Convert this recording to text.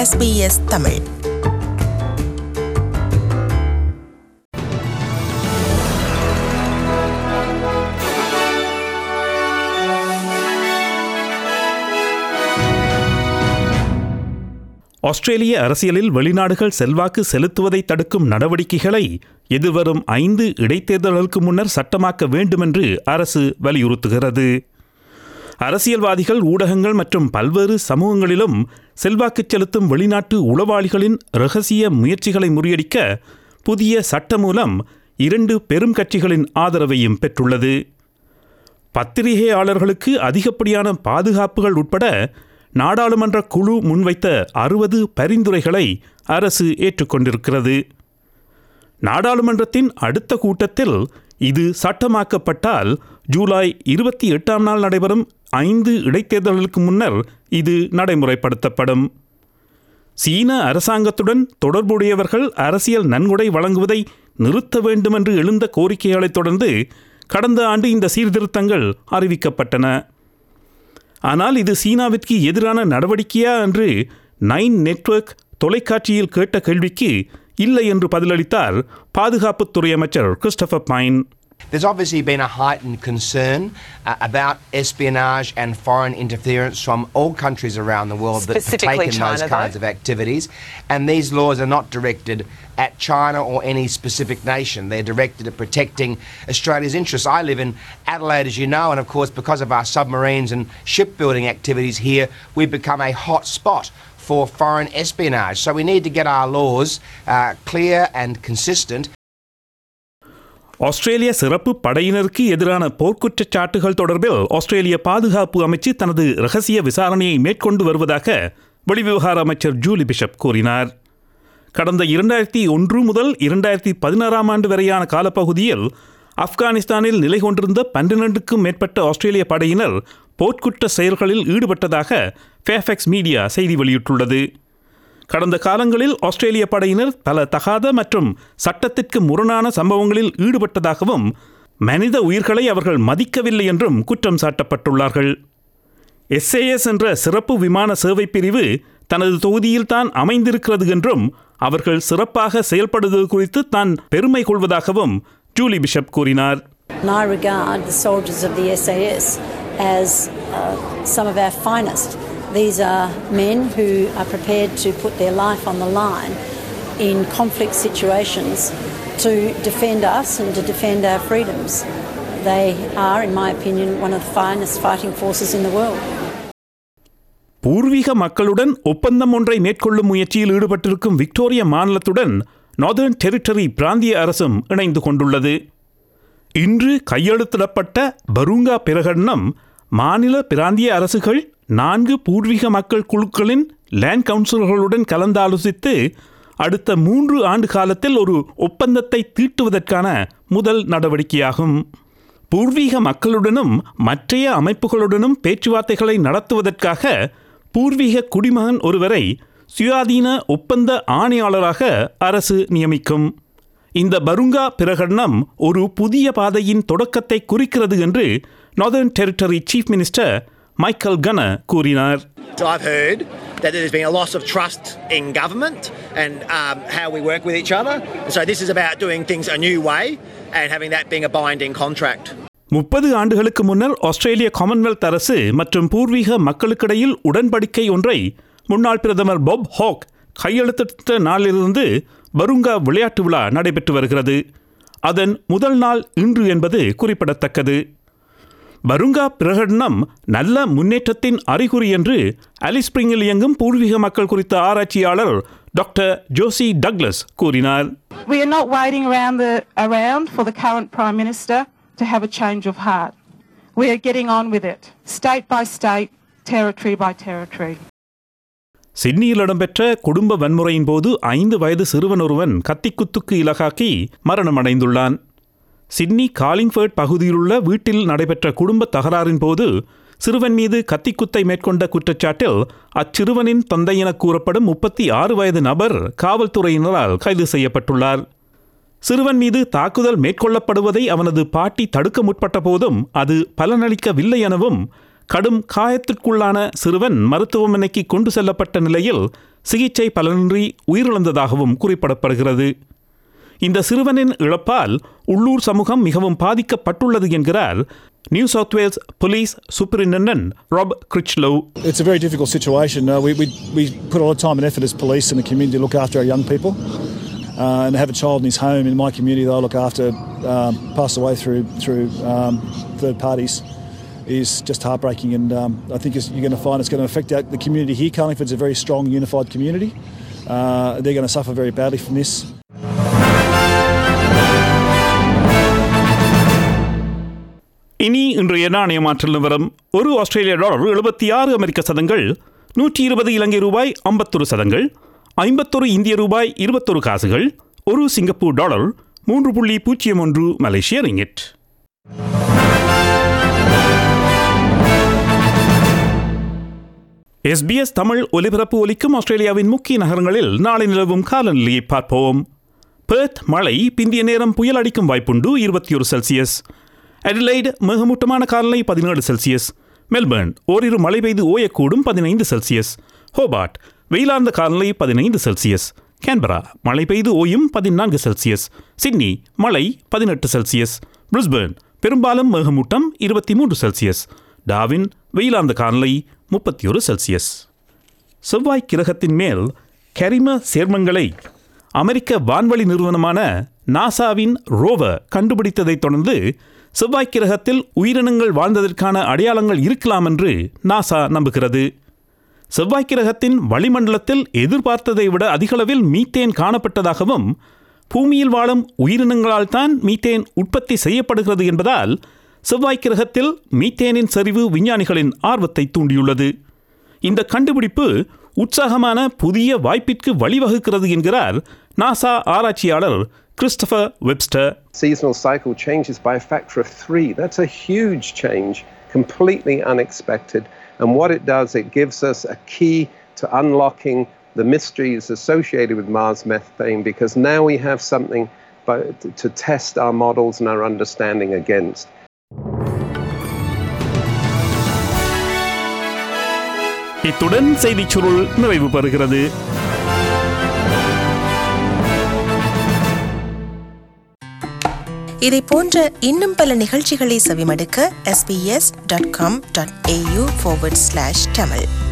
SBS Tamil ஆஸ்திரேலிய அரசியலில் வெளிநாடுகள் செல்வாக்கு செலுத்துவதை தடுக்கும் நடவடிக்கைகளை எதிர்வரும் ஐந்து இடைத்தேர்தல்களுக்கு முன்னர் சட்டமாக்க வேண்டுமென்று அரசு வலியுறுத்துகிறது அரசியல்வாதிகள் ஊடகங்கள் மற்றும் பல்வேறு சமூகங்களிலும் செல்வாக்கு செலுத்தும் வெளிநாட்டு உளவாளிகளின் ரகசிய முயற்சிகளை முறியடிக்க புதிய சட்ட மூலம் இரண்டு பெரும் கட்சிகளின் ஆதரவையும் பெற்றுள்ளது பத்திரிகையாளர்களுக்கு அதிகப்படியான பாதுகாப்புகள் உட்பட நாடாளுமன்ற குழு முன்வைத்த அறுபது பரிந்துரைகளை அரசு ஏற்றுக்கொண்டிருக்கிறது நாடாளுமன்றத்தின் அடுத்த கூட்டத்தில் இது சட்டமாக்கப்பட்டால் ஜூலை இருபத்தி எட்டாம் நாள் நடைபெறும் ஐந்து இடைத்தேர்தல்களுக்கு முன்னர் இது நடைமுறைப்படுத்தப்படும் சீன அரசாங்கத்துடன் தொடர்புடையவர்கள் அரசியல் நன்கொடை வழங்குவதை நிறுத்த வேண்டுமென்று எழுந்த கோரிக்கைகளைத் தொடர்ந்து கடந்த ஆண்டு இந்த சீர்திருத்தங்கள் அறிவிக்கப்பட்டன ஆனால் இது சீனாவிற்கு எதிரான நடவடிக்கையா என்று நைன் நெட்வொர்க் தொலைக்காட்சியில் கேட்ட கேள்விக்கு இல்லை என்று பதிலளித்தார் பாதுகாப்புத்துறை அமைச்சர் Christopher Pyne There's obviously been a heightened concern uh, about espionage and foreign interference from all countries around the world that Specifically partake in those China, kinds though. of activities. And these laws are not directed at China or any specific nation. They're directed at protecting Australia's interests. I live in Adelaide, as you know, and of course, because of our submarines and shipbuilding activities here, we've become a hot spot for foreign espionage. So we need to get our laws uh, clear and consistent ஆஸ்திரேலிய சிறப்பு படையினருக்கு எதிரான போர்க்குற்றச்சாட்டுகள் தொடர்பில் ஆஸ்திரேலிய பாதுகாப்பு அமைச்சு தனது ரகசிய விசாரணையை மேற்கொண்டு வருவதாக வெளிவிவகார அமைச்சர் ஜூலி பிஷப் கூறினார் கடந்த இரண்டாயிரத்தி ஒன்று முதல் இரண்டாயிரத்தி பதினாறாம் ஆண்டு வரையான காலப்பகுதியில் ஆப்கானிஸ்தானில் நிலை கொண்டிருந்த பன்னிரண்டுக்கும் மேற்பட்ட ஆஸ்திரேலிய படையினர் போர்க்குற்ற செயல்களில் ஈடுபட்டதாக ஃபேஃபெக்ஸ் மீடியா செய்தி வெளியிட்டுள்ளது கடந்த காலங்களில் ஆஸ்திரேலிய படையினர் பல தகாத மற்றும் சட்டத்திற்கு முரணான சம்பவங்களில் ஈடுபட்டதாகவும் மனித உயிர்களை அவர்கள் மதிக்கவில்லை என்றும் குற்றம் சாட்டப்பட்டுள்ளார்கள் எஸ்ஏஎஸ் என்ற சிறப்பு விமான சேவை பிரிவு தனது தொகுதியில் தான் அமைந்திருக்கிறது என்றும் அவர்கள் சிறப்பாக செயல்படுவது குறித்து தான் பெருமை கொள்வதாகவும் ஜூலி பிஷப் கூறினார் And I regard the soldiers of the SAS as uh, some of our finest. These are men who are prepared to put their life on the line in conflict situations to defend us and to defend our freedoms. They are, in my opinion, one of the finest fighting forces in the world. பூர்வீக மக்களுடன் ஒப்பந்தம் ஒன்றை மேற்கொள்ளும் முயற்சியில் ஈடுபட்டிருக்கும் Victoria மாநிலத்துடன் northern territory பிராந்திய அரசும் இணைந்து கொண்டுள்ளது இன்று கையெழுத்திடப்பட்ட பருங்கா பிரகடனம் மாநில பிராந்திய அரசுகள் நான்கு பூர்வீக மக்கள் குழுக்களின் லேண்ட் கவுன்சிலர்களுடன் கலந்தாலோசித்து அடுத்த மூன்று ஆண்டு காலத்தில் ஒரு ஒப்பந்தத்தை தீட்டுவதற்கான முதல் நடவடிக்கையாகும் பூர்வீக மக்களுடனும் மற்றைய அமைப்புகளுடனும் பேச்சுவார்த்தைகளை நடத்துவதற்காக பூர்வீக குடிமகன் ஒருவரை சுயாதீன ஒப்பந்த ஆணையாளராக அரசு நியமிக்கும் இந்த பருங்கா பிரகடனம் ஒரு புதிய பாதையின் தொடக்கத்தை குறிக்கிறது என்று Northern Territory chief minister Michael Gunner கூறினார் I've heard that there's been a loss of trust in government and um, how we work with each other. So this is about doing things a new way and having that being a binding contract. முப்பது ஆண்டுகளுக்கு முன்னர் ஆஸ்திரேலிய Commonwealth அரசு மற்றும் பூர்வீக மக்களுக்கிடையில் உடன்படிக்கை ஒன்றை முன்னாள் பிரதமர் பாப் ஹாக் கையெழுத்திட்ட நாளிலிருந்து பருங்கா விளையாட்டு விழா நடைபெற்று வருகிறது அதன் முதல் நாள் இன்று என்பது குறிப்பிடத்தக்கது பருங்கா பிரகடனம் நல்ல முன்னேற்றத்தின் அறிகுறி என்று அலிஸ்பிரிங்கில் இயங்கும் பூர்வீக மக்கள் குறித்த ஆராய்ச்சியாளர் டாக்டர் ஜோசி டக்ளஸ் கூறினார் We are not waiting around, the, around for the current Prime Minister to have a change of heart. We are getting on with it, state by state, territory by territory. சிட்னியில் இடம்பெற்ற குடும்ப வன்முறையின் போது ஐந்து வயது சிறுவன் ஒருவன் கத்திக்குத்துக்கு இலகாக்கி மரணமடைந்துள்ளான் Sydney காலிங்ஃபர்ட் பகுதியிலுள்ள வீட்டில் நடைபெற்ற குடும்ப தகராறின் போது சிறுவன் மீது கத்திக்குத்தை மேற்கொண்ட குற்றச்சாட்டில் அச்சிறுவனின் தந்தை என கூறப்படும் முப்பத்தி ஆறு வயது நபர் காவல்துறையினரால் கைது செய்யப்பட்டுள்ளார் சிறுவன் மீது தாக்குதல் மேற்கொள்ளப்படுவதை அவனது பாட்டி தடுக்க முற்பட்ட போதும் அது பலனளிக்கவில்லை எனவும் கடும் காயத்திற்குள்ளான சிறுவன் மருத்துவமனைக்கு கொண்டு செல்லப்பட்ட நிலையில் சிகிச்சை பலனின்றி உயிரிழந்ததாகவும் குறிப்பிடப்படுகிறது இந்த சிறுவனின் இழப்பால் உள்ளூர் சமூகம் மிகவும் பாதிக்கப்பட்டுள்ளது என்கிறார் New South Wales police superintendent Rob Critchlow It's a very difficult situation. Uh, we, we, we put a lot of time and effort as police and the community to look after our young people. Uh, and to have a child in his home in my community that I look after um, pass away through through um, third parties is just heartbreaking. And um, I think it's, you're going to find it's going to affect out the community here. Carlingford's a very strong, unified community. Uh, they're going to suffer very badly from this. இனி இன்றைய நாணய மாற்றல் நிலவரம் ஒரு ஆஸ்திரேலிய dollar எழுபத்தி ஆறு அமெரிக்க சதங்கள் நூற்றி இருபது இலங்கை ரூபாய் ஐம்பத்தொரு சதங்கள் ஐம்பத்தொரு இந்திய ரூபாய் இருபத்தொரு காசுகள் ஒரு சிங்கப்பூர் டாலர் மூன்று புள்ளி பூஜ்ஜியம் ஒன்று மலேசிய ரிங்கிட் எஸ்பிஎஸ் தமிழ் ஒலிபரப்பு ஒலிக்கும் ஆஸ்திரேலியாவின் முக்கிய நகரங்களில் நாளை நிலவும் காலநிலையை பார்ப்போம் பெர்த் மழை பிந்திய நேரம் புயல் அடிக்கும் வாய்ப்புண்டு இருபத்தி ஒரு செல்சியஸ் அடிலைடு மிகமூட்டமான காலநிலை பதினேழு செல்சியஸ் மெல்பர்ன் ஓரிரு மழை பெய்து ஓயக்கூடும் பதினைந்து செல்சியஸ் ஹோபார்ட் வெயிலார்ந்த காலநிலை பதினைந்து செல்சியஸ் கேன்பரா மழை பெய்து ஓயும் பதினான்கு செல்சியஸ் சிட்னி மழை பதினெட்டு செல்சியஸ் பிரிஸ்பர்ன் பெரும்பாலும் மேகமூட்டம் இருபத்தி மூன்று செல்சியஸ் டாவின் வெயிலார்ந்த காலநிலை முப்பத்தி ஒரு செல்சியஸ் செவ்வாய் கிரகத்தின் மேல் கரிம சேர்மங்களை அமெரிக்க வான்வழி நிறுவனமான நாசாவின் ரோவர் கண்டுபிடித்ததைத் தொடர்ந்து செவ்வாய் கிரகத்தில் உயிரினங்கள் வாழ்ந்ததற்கான அடையாளங்கள் இருக்கலாம் என்று நாசா நம்புகிறது செவ்வாய் கிரகத்தின் வளிமண்டலத்தில் எதிர்பார்த்ததை விட அதிகளவில் மீத்தேன் காணப்பட்டதாகவும் பூமியில் வாழும் உயிரினங்களால் தான் மீத்தேன் உற்பத்தி செய்யப்படுகிறது என்பதால் செவ்வாய் கிரகத்தில் மீத்தேனின் சரிவு விஞ்ஞானிகளின் ஆர்வத்தை தூண்டியுள்ளது இந்த கண்டுபிடிப்பு உற்சாகமான புதிய வாய்ப்பிற்கு வழிவகுக்கிறது என்கிறார் நாசா ஆராய்ச்சியாளர் Christopher Webster seasonal cycle changes by a factor of three. That's a huge change, completely unexpected. And what it does, it gives us a key to unlocking the mysteries associated with Mars methane because now we have something by- to test our models and our understanding against. இத்துடன் செய்திச் சுருள் நிறைவு பெறுகிறது இதை போன்ற இன்னும் பல நிகழ்ச்சிகளை செவிமடுக்க sbs.com.au forward slash tamil